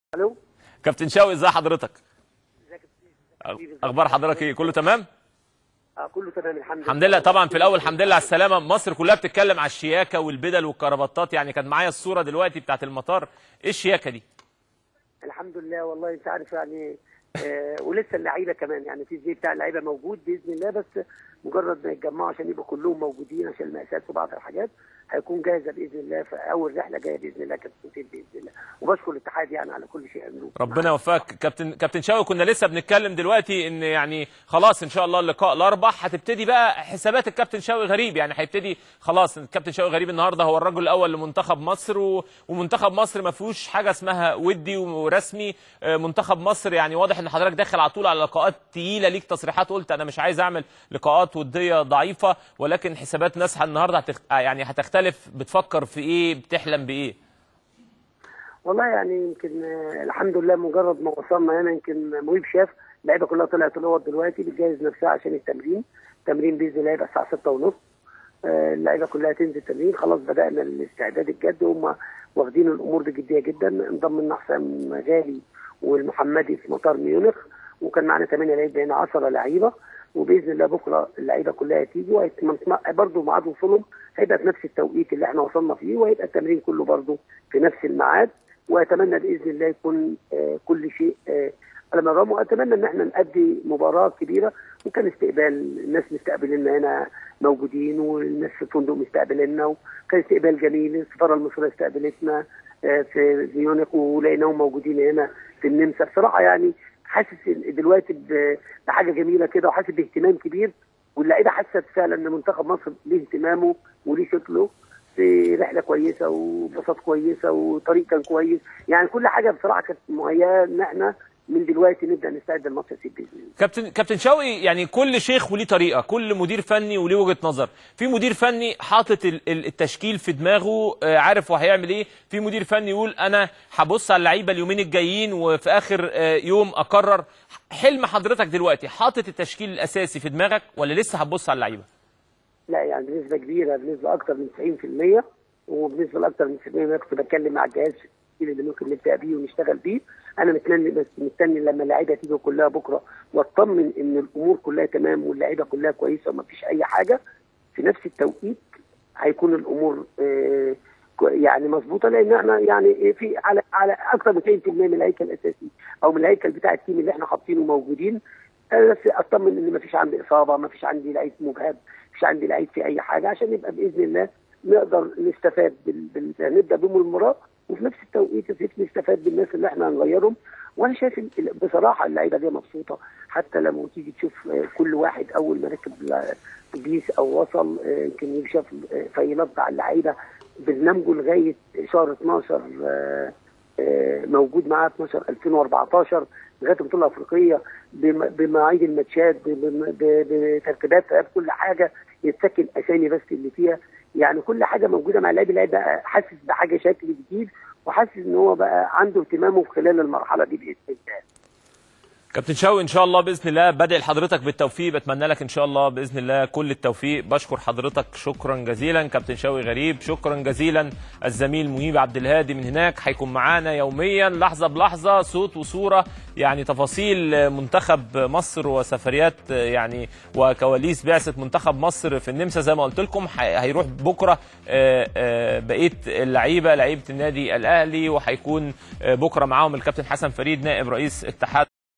الو كابتن شوقي ازي حضرتك ازيك يا أستاذ؟ اخبار حضرتك ايه كله تمام آه كله تمام الحمد لله الحمد لله طبعا في الاول الحمد لله على السلامه مصر كلها بتتكلم على الشياكه والبدل والكرافطات يعني كانت معايا الصوره دلوقتي بتاعت المطار ايه الشياكه دي الحمد لله والله انت عارف يعني آه ولسه اللعيبه كمان يعني في الزي بتاع اللعيبه موجود باذن الله بس مجرد ما يتجمعوا عشان يبقوا كلهم موجودين عشان المقاسات وبعض الحاجات هيكون جاهزه باذن الله في اول رحله جايه باذن الله كابتن باذن الله وبشكر الاتحاد يعني على كل شيء عملوه ربنا يوفقك كابتن كابتن شوقي كنا لسه بنتكلم دلوقتي ان يعني خلاص ان شاء الله اللقاء الاربع هتبتدي بقى حسابات الكابتن شوقي غريب يعني هيبتدي خلاص الكابتن شوقي غريب النهارده هو الرجل الاول لمنتخب مصر و... ومنتخب مصر ما فيهوش حاجه اسمها ودي ورسمي آه، منتخب مصر يعني واضح ان حضرتك داخل على طول على لقاءات تقيله ليك تصريحات قلت انا مش عايز اعمل لقاءات وديه ضعيفه ولكن حسابات ناسها النهارده هتخ... آه، يعني هتختلف بتفكر في ايه بتحلم بايه والله يعني يمكن آه، الحمد لله مجرد ما وصلنا هنا يمكن مهيب شاف اللعيبه كلها طلعت الاوض دلوقتي بتجهز نفسها عشان التمرين التمرين باذن الله يبقى الساعه 6 ونص اللعيبه كلها تنزل تمرين خلاص بدانا الاستعداد الجد هم واخدين الامور بجديه جدا انضم لنا حسام غالي والمحمدي في مطار ميونخ وكان معانا 8 لعيبه هنا 10 لعيبه وباذن الله بكره اللعيبه كلها هتيجي وهيتم- برضه ميعاد وصولهم هيبقى في نفس التوقيت اللي احنا وصلنا فيه وهيبقى التمرين كله برضه في نفس الميعاد واتمنى باذن الله يكون آه، كل شيء آه، على مرام واتمنى ان احنا نأدي مباراه كبيره وكان استقبال الناس مستقبليننا هنا موجودين والناس في الفندق مستقبليننا وكان استقبال جميل السفاره المصريه استقبلتنا آه، في ميونخ ولقيناهم موجودين هنا في النمسا بصراحه يعني حاسس إن دلوقتي ب- بحاجه جميله كده وحاسس باهتمام كبير واللعيبه حست فعلا ان منتخب مصر ليه اهتمامه وليه شكله في رحله كويسه وبساط كويسه وطريق كان كويس يعني كل حاجه بصراحه كانت مهيئه ان احنا من دلوقتي نبدا نستعد للماتش السيد باذن الله كابتن كابتن شوقي يعني كل شيخ وليه طريقه كل مدير فني وليه وجهه نظر في مدير فني حاطط ال- ال- التشكيل في دماغه آه، عارف هو هيعمل ايه في مدير فني يقول انا هبص على اللعيبه اليومين الجايين وفي اخر آه، يوم اقرر حلم حضرتك دلوقتي حاطط التشكيل الاساسي في دماغك ولا لسه هتبص على اللعيبه لا يعني بنسبه كبيره بنسبه اكثر من 90% وبنسبه الاكثر من 90% انا كنت بتكلم مع الجهاز اللي ممكن نبدا بيه ونشتغل بيه انا مستني بس مستني لما اللعيبه تيجي كلها بكره واطمن ان الامور كلها تمام واللعيبه كلها كويسه وما فيش اي حاجه في نفس التوقيت هيكون الامور آه، كو- يعني مظبوطه لان احنا يعني إيه في على على اكثر من 90% من الهيكل الاساسي او من الهيكل بتاع التيم اللي احنا حاطينه موجودين انا بس اطمن ان ما فيش عندي اصابه ما فيش عندي لعيب مجهد ما فيش عندي لعيب في اي حاجه عشان يبقى باذن الله نقدر نستفاد بال... بال... نبدا بهم المباراه وفي نفس التوقيت يا سيف نستفاد بالناس اللي احنا هنغيرهم وانا شايف ال- ال- بصراحه اللعيبه دي مبسوطه حتى لما تيجي تشوف آه، كل واحد اول ما ركب ال- البيس او وصل آه، يمكن شاف آه، فايلات بتاع اللعيبه برنامجه لغايه شهر 12 آه، آه، موجود معاه 12 2014 لغايه البطوله الافريقيه بم- بمواعيد الماتشات بم- ب- بترتيباتها بكل حاجه يتسكن اسامي بس اللي فيها يعني كل حاجه موجوده مع اللاعب اللاعب بقى حاسس بحاجه شكل جديد وحاسس ان هو بقى عنده اهتمامه في خلال المرحله دي باذن الله كابتن شوقي ان شاء الله باذن الله بدعي لحضرتك بالتوفيق بتمنى لك ان شاء الله باذن الله كل التوفيق بشكر حضرتك شكرا جزيلا كابتن شوقي غريب شكرا جزيلا الزميل مهيب عبد الهادي من هناك هيكون معانا يوميا لحظه بلحظه صوت وصوره يعني تفاصيل منتخب مصر وسفريات يعني وكواليس بعثه منتخب مصر في النمسا زي ما قلت لكم هي- هيروح بكره آه، آه، بقيه اللعيبه لعيبه النادي الاهلي وهيكون آه، بكره معاهم الكابتن حسن فريد نائب رئيس اتحاد